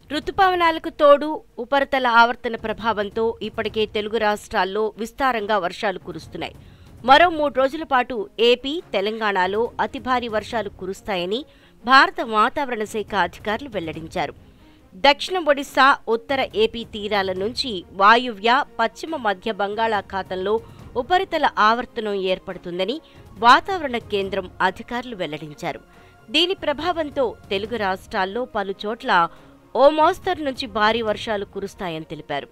రుతుపవనాలకు తోడు ఉపరితల ఆవర్తన ప్రభావంతో ఇప్పటికే తెలుగు రాష్ట్రాల్లో విస్తారంగా వర్షాలు కురుస్తున్నాయి మరో మూడు రోజుల పాటు ఏపీ తెలంగాణలో అతి భారీ వర్షాలు కురుస్తాయని భారత వాతావరణ శాఖ అధికారులు వెల్లడించారు దక్షిణ ఒడిశా ఉత్తర ఏపీ తీరాల నుంచి వాయువ్య పశ్చిమ మధ్య బంగాళాఖాతంలో ఉపరితల ఆవర్తనం ఏర్పడుతుందని వాతావరణ కేంద్రం అధికారులు వెల్లడించారు దీని ప్రభావంతో తెలుగు రాష్ట్రాల్లో పలు చోట్ల ఓ మోస్తరు నుంచి భారీ వర్షాలు కురుస్తాయని తెలిపారు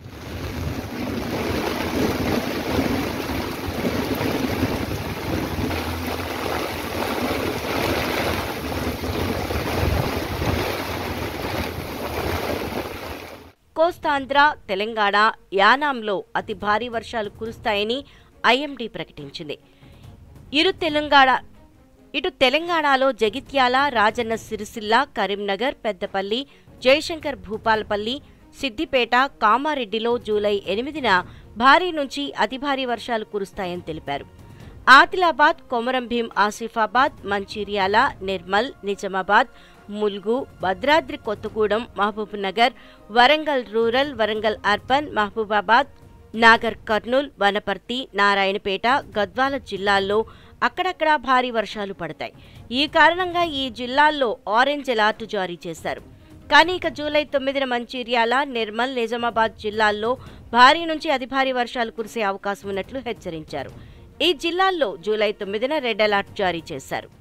కోస్తాంధ్ర తెలంగాణ యానాంలో అతి భారీ వర్షాలు కురుస్తాయని ఐఎండీ ప్రకటించింది ఇరు తెలంగాణ ఇటు తెలంగాణలో జగిత్యాల రాజన్న సిరిసిల్ల కరీంనగర్ పెద్దపల్లి జయశంకర్ భూపాలపల్లి సిద్దిపేట కామారెడ్డిలో జూలై ఎనిమిదిన భారీ నుంచి అతి భారీ వర్షాలు కురుస్తాయని తెలిపారు Adilabad Komaram Bheem Asifabad Mancherial Nirmal Nizamabad Mulugu Bhadradri Kothagudem Mahbubnagar Warangal rural Warangal urban Mahabubabad Nagarkurnool Wanaparthy Narayanpet Gadwal జిల్లాల్లో అక్కడక్కడా భారీ వర్షాలు పడతాయి ఈ కారణంగా ఈ జిల్లాల్లో ఆరెంజ్ అలర్ట్ జారీ చేశారు కానీ ఇక జూలై తొమ్మిదిన మంచిర్యాల నిర్మల్ నిజామాబాద్ జిల్లాల్లో భారీ నుంచి అతి భారీ వర్షాలు కురిసే అవకాశం ఉన్నట్లు హెచ్చరించారు ఈ జిల్లాల్లో జూలై తొమ్మిదిన రెడ్ అలర్ట్ జారీ చేశారు